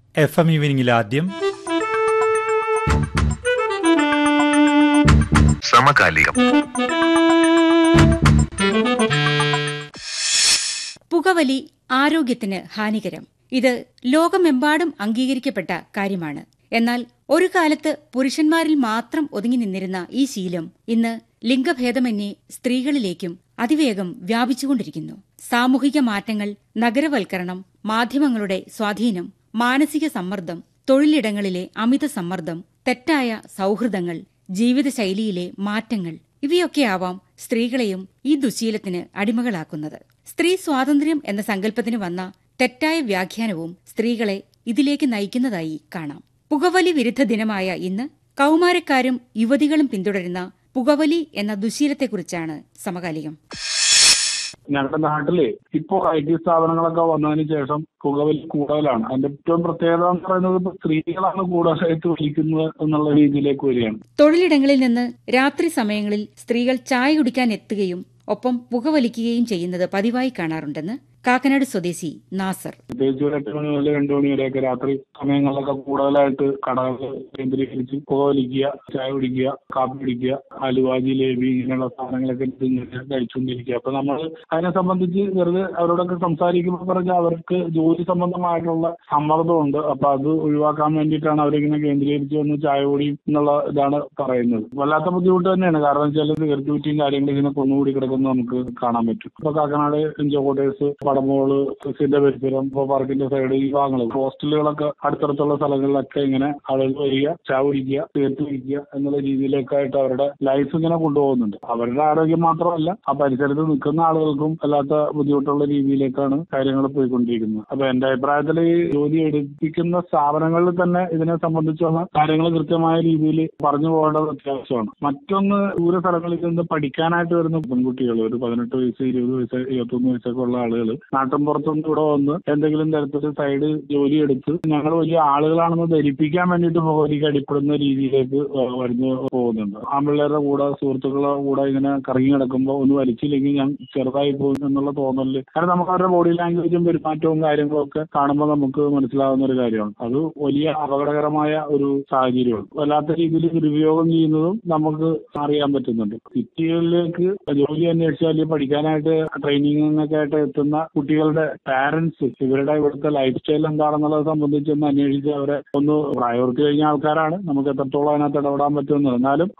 F M ഈവനിങ്ങിൽ ആദ്യം സമകാലികം പുകവലി ആരോഗ്യത്തിന് ഹാനികരം ഇത് ലോകമെമ്പാടും അംഗീകരിക്കപ്പെട്ട കാര്യമാണ് എന്നാൽ ഒരു കാലത്ത് പുരുഷന്മാരിൽ മാത്രം ഒതുങ്ങി നിന്നിരുന്ന ഈ ശീലം ഇന്ന് ലിംഗഭേദമന്യേ സ്ത്രീകളിലേക്കും അതിവേഗം വ്യാപിച്ചുകൊണ്ടിരിക്കുന്നു സാമൂഹിക മാറ്റങ്ങൾ നഗരവൽക്കരണം മാധ്യമങ്ങളുടെ സ്വാധീനം മാനസിക സമ്മർദ്ദം തൊഴിലിടങ്ങളിലെ അമിത സമ്മർദ്ദം തെറ്റായ സൗഹൃദങ്ങൾ ജീവിതശൈലിയിലെ മാറ്റങ്ങൾ ഇവയൊക്കെയാവാം സ്ത്രീകളെയും ഈ ദുശീലത്തിന് അടിമകളാക്കുന്നത് സ്ത്രീ സ്വാതന്ത്ര്യം എന്ന സങ്കല്പത്തിന് വന്ന തെറ്റായ വ്യാഖ്യാനവും സ്ത്രീകളെ ഇതിലേക്ക് നയിക്കുന്നതായി കാണാം പുകവലി വിരുദ്ധ ദിനമായ ഇന്ന് കൗമാരക്കാരും യുവതികളും പിന്തുടരുന്ന പുകവലി എന്ന ദുശീലത്തെക്കുറിച്ചാണ് സമകാലികം ഞങ്ങളുടെ നാട്ടില് ഇപ്പോ ഐ ടി സ്ഥാപനങ്ങളൊക്കെ വന്നതിന് ശേഷം പുകവലി കൂടുതലാണ് അതിന്റെ ഏറ്റവും പ്രത്യേകത എന്ന് പറയുന്നത് ഇപ്പൊ സ്ത്രീകളാണ് കൂടുതലായിട്ട് വലിക്കുന്നത് എന്നുള്ള രീതിയിലേക്ക് വരികയാണ് തൊഴിലിടങ്ങളിൽ നിന്ന് രാത്രി സമയങ്ങളിൽ സ്ത്രീകൾ ചായ കുടിക്കാൻ എത്തുകയും ഒപ്പം പുകവലിക്കുകയും ചെയ്യുന്നത് പതിവായി കാണാറുണ്ടെന്ന് കാക്കനാട് സ്വദേശി നാസർ പ്രത്യേകിച്ച് ഒരു എട്ട് മണി മുതൽ രണ്ടു മണി വരെയൊക്കെ രാത്രി സമയങ്ങളിലൊക്കെ കൂടുതലായിട്ട് കടകൾ കേന്ദ്രീകരിച്ച് പുകവലിക്കുക ചായ കുടിക്കുക കാപ്പി കുടിക്കുക അലുവ ജിലേബി ഇങ്ങനെയുള്ള സാധനങ്ങളൊക്കെ തിന്നിട്ട് കഴിച്ചുകൊണ്ടിരിക്കുക അപ്പൊ നമ്മൾ അതിനെ സംബന്ധിച്ച് വെറുതെ അവരോടൊക്കെ സംസാരിക്കുമ്പോൾ പറഞ്ഞാൽ അവർക്ക് ജോലി സംബന്ധമായിട്ടുള്ള സമ്മർദ്ദമുണ്ട് അപ്പൊ അത് ഒഴിവാക്കാൻ വേണ്ടിയിട്ടാണ് അവരിങ്ങനെ കേന്ദ്രീകരിച്ച് വന്ന് ചായ കുടി എന്നുള്ള ഇതാണ് പറയുന്നത് വല്ലാത്ത ബുദ്ധിമുട്ട് തന്നെയാണ് കാരണം വെച്ചാൽ സിഗരറ്റ് കുറ്റിയും കാര്യങ്ങളും ഇങ്ങനെ കൊന്നുകൂടി കിടക്കുന്നത് നമുക്ക് കാണാൻ പറ്റും ഇപ്പൊ കാക്കനാട് എൻജോ കോട്ടേഴ്സ് പടമോള് സിന്റെ പരിസരം ഇപ്പൊ പാർക്കിന്റെ സൈഡ് ഈ ഭാഗങ്ങൾ ഹോസ്റ്റലുകളൊക്കെ അടുത്തടുത്തുള്ള സ്ഥലങ്ങളിലൊക്കെ ഇങ്ങനെ ആളുകൾ വരിക ചായ കുടിക്കുക സിഗരറ്റ് കുടിക്കുക എന്നുള്ള രീതിയിലൊക്കെ ആയിട്ട് അവരുടെ ലൈഫ് ഇങ്ങനെ കൊണ്ടുപോകുന്നുണ്ട് അവരുടെ ആരോഗ്യം മാത്രമല്ല ആ പരിസരത്ത് നിൽക്കുന്ന ആളുകൾക്കും അല്ലാത്ത ബുദ്ധിമുട്ടുള്ള രീതിയിലേക്കാണ് കാര്യങ്ങൾ പോയിക്കൊണ്ടിരിക്കുന്നത് അപ്പൊ എന്റെ അഭിപ്രായത്തിൽ ഈ ജോലി എടുപ്പിക്കുന്ന സ്ഥാപനങ്ങളിൽ തന്നെ ഇതിനെ സംബന്ധിച്ചുള്ള കാര്യങ്ങൾ കൃത്യമായ രീതിയിൽ പറഞ്ഞു പോകേണ്ടത് അത്യാവശ്യമാണ് മറ്റൊന്ന് ദൂര സ്ഥലങ്ങളിൽ നിന്ന് പഠിക്കാനായിട്ട് വരുന്ന പെൺകുട്ടികൾ ഒരു പതിനെട്ട് വയസ്സ് ഇരുപത് വയസ്സ് ഇരുപത്തൊന്ന് വയസ്സൊക്കെ ഉള്ള ആളുകൾ നാട്ടിൻ പുറത്തുനിന്ന് ഇവിടെ വന്ന് എന്തെങ്കിലും തരത്തിൽ സൈഡ് ജോലി എടുത്ത് ഞങ്ങൾ വലിയ ആളുകളാണെന്ന് ധരിപ്പിക്കാൻ വേണ്ടിയിട്ട് പുകവലിക്ക് അടിപ്പെടുന്ന രീതിയിലേക്ക് വരുന്നു പോകുന്നുണ്ട് ആൺപിള്ളേരുടെ കൂടെ സുഹൃത്തുക്കളുടെ കൂടെ ഇങ്ങനെ കറങ്ങി കിടക്കുമ്പോൾ ഒന്ന് വലിച്ചില്ലെങ്കിൽ ഞാൻ ചെറുതായി പോകും എന്നുള്ള തോന്നല് കാരണം നമുക്ക് അവരുടെ ബോഡി ലാംഗ്വേജും പെരുമാറ്റവും കാര്യങ്ങളും ഒക്കെ കാണുമ്പോൾ നമുക്ക് മനസ്സിലാവുന്ന ഒരു കാര്യമാണ് അത് വലിയ അപകടകരമായ ഒരു സാഹചര്യമാണ് വല്ലാത്ത രീതിയിൽ ദുരുപയോഗം ചെയ്യുന്നതും നമുക്ക് അറിയാൻ പറ്റുന്നുണ്ട് സിറ്റികളിലേക്ക് ജോലി അന്വേഷിച്ചാൽ പഠിക്കാനായിട്ട് ട്രെയിനിങ്ങിനൊക്കെ ആയിട്ട് എത്തുന്ന കുട്ടികളുടെ പാരന്റ്സ് ഇവരുടെ ഇവിടുത്തെ ലൈഫ് സ്റ്റൈൽ എന്താണെന്നുള്ളത് സംബന്ധിച്ച് ഒന്ന് അന്വേഷിച്ച് അവരെ ഒന്ന് പ്രായപൂർത്തി കഴിഞ്ഞ ആൾക്കാരാണ് നമുക്ക് എത്രത്തോളം അതിനകത്ത് ഇടപെടാൻ പറ്റുമെന്ന് എന്നാലും